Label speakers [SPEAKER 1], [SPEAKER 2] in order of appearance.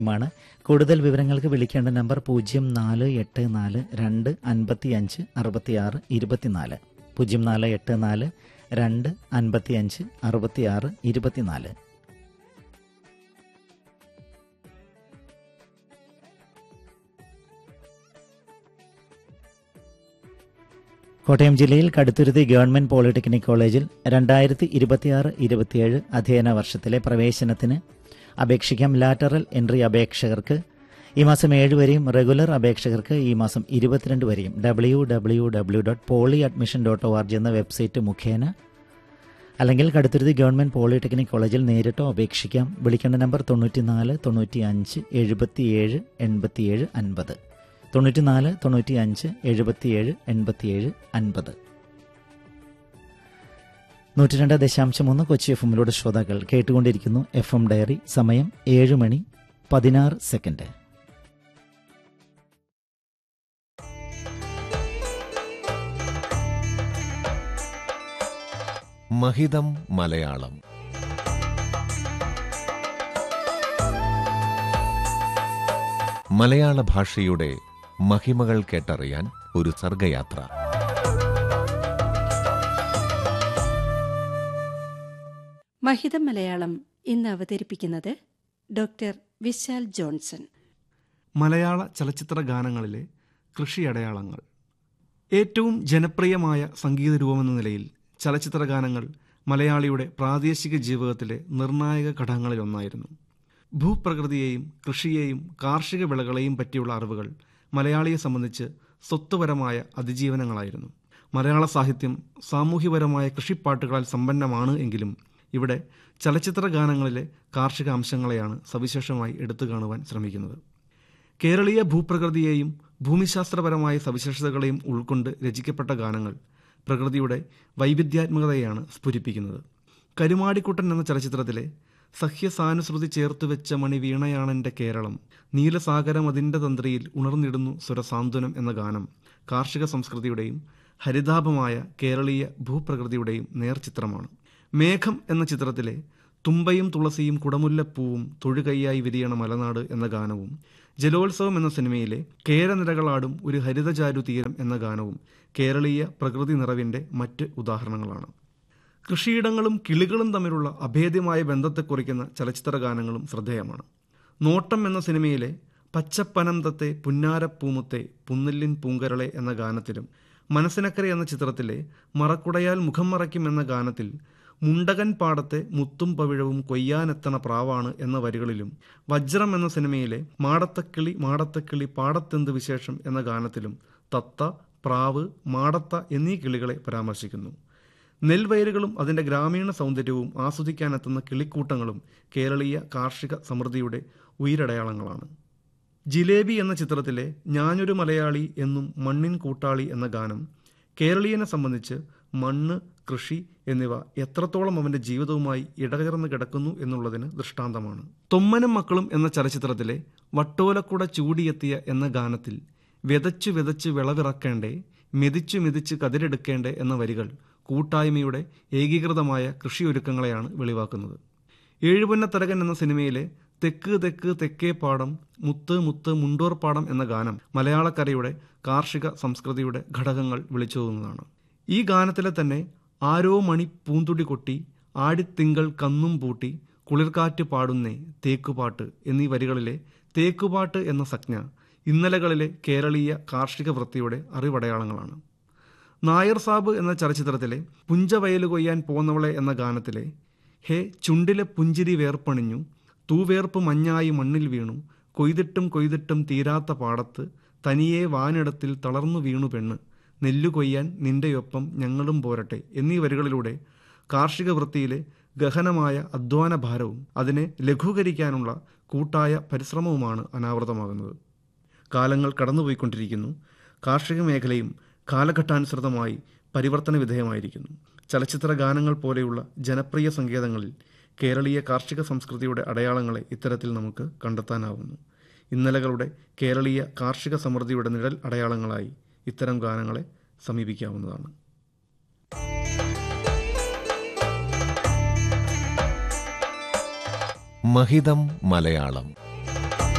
[SPEAKER 1] മാണ് കൂടുതൽ വിവരങ്ങൾക്ക് വിളിക്കേണ്ട നമ്പർ പൂജ്യം നാല് എട്ട് നാല് രണ്ട് അൻപത്തി അഞ്ച് അറുപത്തിയാറ് ഇരുപത്തിനാല് പൂജ്യം നാല് എട്ട് നാല് രണ്ട് അൻപത്തി അഞ്ച് അറുപത്തിയാറ് ഇരുപത്തിനാല് കോട്ടയം ജില്ലയിൽ കടുത്തുരുത്തി ഗവൺമെന്റ് പോളിടെക്നിക് കോളേജിൽ രണ്ടായിരത്തി ഇരുപത്തിയാറ് ഇരുപത്തിയേഴ് അധ്യയന വർഷത്തിലെ പ്രവേശനത്തിന് അപേക്ഷിക്കാം ലാറ്ററൽ എൻട്രി അപേക്ഷകർക്ക് ഈ മാസം ഏഴ് വരെയും റെഗുലർ അപേക്ഷകർക്ക് ഈ മാസം ഇരുപത്തിരണ്ട് വരെയും W W W dot poly admission dot O R G എന്ന വെബ്സൈറ്റ് മുഖേന അല്ലെങ്കിൽ കടുത്തുരുത്തി ഗവൺമെന്റ് പോളിടെക്നിക് കോളേജിൽ നേരിട്ടോ അപേക്ഷിക്കാം വിളിക്കേണ്ട നമ്പർ തൊണ്ണൂറ്റിനാല് തൊണ്ണൂറ്റി അഞ്ച് എഴുപത്തിയേഴ് എൺപത്തിയേഴ് അൻപത് തൊണ്ണൂറ്റിനാല് തൊണ്ണൂറ്റി അഞ്ച് എഴുപത്തിയേഴ് എൺപത്തിയേഴ് അൻപത് നൂറ്റി രണ്ട് ദശാംശം ഒന്ന് കൊച്ചി എഫ് എമ്മിലൂടെ ശ്രോതാക്കൾ കേട്ടുകൊണ്ടിരിക്കുന്നു എഫ് എം ഡയറി സമയം ഏഴ് മണി പതിനാറ് സെക്കൻഡ്
[SPEAKER 2] മഹിതം മലയാളം മലയാള ഭാഷയുടെ മഹിമകൾ കേട്ടറിയാൻ ഒരു സർഗയാത്ര
[SPEAKER 3] മഹിതം മലയാളം ഇന്ന് അവതരിപ്പിക്കുന്നത് ഡോക്ടർ വിശാൽ ജോൺസൺ
[SPEAKER 4] മലയാള ചലച്ചിത്ര ഗാനങ്ങളിലെ കൃഷി അടയാളങ്ങൾ ഏറ്റവും ജനപ്രിയമായ സംഗീത രൂപമെന്ന നിലയിൽ ചലച്ചിത്ര ഗാനങ്ങൾ മലയാളിയുടെ പ്രാദേശിക ജീവിതത്തിലെ നിർണായക ഘടകങ്ങളിലൊന്നായിരുന്നു ഭൂപ്രകൃതിയെയും കൃഷിയെയും കാർഷിക വിളകളെയും പറ്റിയുള്ള അറിവുകൾ മലയാളിയെ സംബന്ധിച്ച് സ്വത്വപരമായ അതിജീവനങ്ങളായിരുന്നു മലയാള സാഹിത്യം സാമൂഹ്യപരമായ കൃഷിപ്പാട്ടുകളാൽ സമ്പന്നമാണ് എങ്കിലും ഇവിടെ ചലച്ചിത്ര ഗാനങ്ങളിലെ കാർഷിക അംശങ്ങളെയാണ് സവിശേഷമായി എടുത്തു കാണുവാൻ ശ്രമിക്കുന്നത് കേരളീയ ഭൂപ്രകൃതിയെയും ഭൂമിശാസ്ത്രപരമായ സവിശേഷതകളെയും ഉൾക്കൊണ്ട് രചിക്കപ്പെട്ട ഗാനങ്ങൾ പ്രകൃതിയുടെ വൈവിധ്യാത്മകതയാണ് സ്ഫുരിപ്പിക്കുന്നത് കരുമാടിക്കുട്ടൻ എന്ന ചലച്ചിത്രത്തിലെ സഹ്യസാനുശ്രുതി ചേർത്ത് വെച്ച മണി വീണയാണെൻ്റെ കേരളം നീലസാഗരം അതിൻ്റെ തന്ത്രിയിൽ ഉണർന്നിടുന്നു സ്വരസാന്ത്വനം എന്ന ഗാനം കാർഷിക സംസ്കൃതിയുടെയും ഹരിതാപമായ കേരളീയ ഭൂപ്രകൃതിയുടെയും നേർചിത്രമാണ് മേഘം എന്ന ചിത്രത്തിലെ തുമ്പയും തുളസിയും കുടമുല്ലപ്പൂവും തൊഴുകൈയായി വിരിയണ മലനാട് എന്ന ഗാനവും ജലോത്സവം എന്ന സിനിമയിലെ കേരനിരകളാടും ഒരു ഹരിതചാരു തീരം എന്ന ഗാനവും കേരളീയ പ്രകൃതി നിറവിൻ്റെ മറ്റ് ഉദാഹരണങ്ങളാണ് കൃഷിയിടങ്ങളും കിളികളും തമ്മിലുള്ള അഭേദ്യമായ ബന്ധത്തെ കുറിക്കുന്ന ചലച്ചിത്ര ഗാനങ്ങളും ശ്രദ്ധേയമാണ് നോട്ടം എന്ന സിനിമയിലെ പച്ചപ്പനന്തത്തെ പുന്നാരപ്പൂമുത്തെ പുന്നില്ലിൻ പൂങ്കരളെ എന്ന ഗാനത്തിലും മനസ്സിനക്കര എന്ന ചിത്രത്തിലെ മറക്കുടയാൽ മുഖം മറയ്ക്കും എന്ന ഗാനത്തിൽ മുണ്ടകൻ പാടത്തെ മുത്തും പവിഴവും കൊയ്യാനെത്തണ പ്രാവാണ് എന്ന വരികളിലും വജ്രം എന്ന സിനിമയിലെ മാടത്തക്കിളി മാടത്തക്കിളി പാടത്തെന്ത് വിശേഷം എന്ന ഗാനത്തിലും തത്ത പ്രാവ് മാടത്ത എന്നീ കിളികളെ പരാമർശിക്കുന്നു നെൽവയലുകളും അതിൻ്റെ ഗ്രാമീണ സൗന്ദര്യവും ആസ്വദിക്കാനെത്തുന്ന കിളിക്കൂട്ടങ്ങളും കേരളീയ കാർഷിക സമൃദ്ധിയുടെ ഉയരടയാളങ്ങളാണ് ജിലേബി എന്ന ചിത്രത്തിലെ ഞാനൊരു മലയാളി എന്നും മണ്ണിൻ കൂട്ടാളി എന്ന ഗാനം കേരളീയനെ സംബന്ധിച്ച് മണ്ണ് കൃഷി എന്നിവ എത്രത്തോളം അവൻ്റെ ജീവിതവുമായി ഇടകലർന്ന് കിടക്കുന്നു എന്നുള്ളതിന് ദൃഷ്ടാന്തമാണ് തൊമ്മനും മക്കളും എന്ന ചലച്ചിത്രത്തിലെ വട്ടോലക്കുട ചൂടിയെത്തിയ എന്ന ഗാനത്തിൽ വിതച്ചു വിതച്ച് വിളവിറക്കേണ്ടേ മെതിച്ചു മെതിച്ച് കതിരെടുക്കേണ്ടേ എന്ന വരികൾ കൂട്ടായ്മയുടെ ഏകീകൃതമായ കൃഷിയൊരുക്കങ്ങളെയാണ് വെളിവാക്കുന്നത് ഏഴുപൊന്നത്തരകൻ എന്ന സിനിമയിലെ തെക്ക് തെക്ക് തെക്കേ പാടം മുത്ത് മുത്ത് മുണ്ടോർ പാടം എന്ന ഗാനം മലയാളക്കരയുടെ കാർഷിക സംസ്കൃതിയുടെ ഘടകങ്ങൾ വിളിച്ചോതുന്നതാണ് ഈ ഗാനത്തിലെ തന്നെ ആരോ മണി പൂന്തുടി കൊട്ടി ആടിത്തിങ്കൾ കന്നും പൂട്ടി കുളിർക്കാറ്റ് പാടുന്നേ തേക്കുപാട്ട് എന്നീ വരികളിലെ തേക്കുപാട്ട് എന്ന സംജ്ഞ ഇന്നലകളിലെ കേരളീയ കാർഷിക വൃത്തിയുടെ അറിവടയാളങ്ങളാണ് നായർ സാബ് എന്ന ചലച്ചിത്രത്തിലെ പുഞ്ചവയല് കൊയ്യാൻ പോന്നവളെ എന്ന ഗാനത്തിലെ ഹേ ചുണ്ടിലെ പുഞ്ചിരി വേർപ്പണിഞ്ഞു തൂവേർപ്പ് മഞ്ഞായി മണ്ണിൽ വീണു കൊയ്തിട്ടും കൊയ്തിട്ടും തീരാത്ത പാടത്ത് തനിയെ വാനിടത്തിൽ തളർന്നു വീണു പെണ്ണ് നെല്ലു കൊയ്യാൻ നിന്റെയൊപ്പം ഞങ്ങളും പോരട്ടെ എന്നീ വരികളിലൂടെ കാർഷിക വൃത്തിയിലെ ഗഹനമായ അധ്വാന ഭാരവും അതിനെ ലഘൂകരിക്കാനുള്ള കൂട്ടായ പരിശ്രമവുമാണ് അനാവൃതമാകുന്നത് കാലങ്ങൾ കടന്നുപോയിക്കൊണ്ടിരിക്കുന്നു കാർഷിക മേഖലയും കാലഘട്ടാനുസൃതമായി പരിവർത്തന വിധേയമായിരിക്കുന്നു ചലച്ചിത്ര ഗാനങ്ങൾ പോലെയുള്ള ജനപ്രിയ സങ്കേതങ്ങളിൽ കേരളീയ കാർഷിക സംസ്കൃതിയുടെ അടയാളങ്ങളെ ഇത്തരത്തിൽ നമുക്ക് കണ്ടെത്താനാവുന്നു ഇന്നലകളുടെ കേരളീയ കാർഷിക സമൃദ്ധിയുടെ നിഴൽ അടയാളങ്ങളായി ഇത്തരം ഗാനങ്ങളെ സമീപിക്കാവുന്നതാണ്
[SPEAKER 2] മഹിതം മലയാളം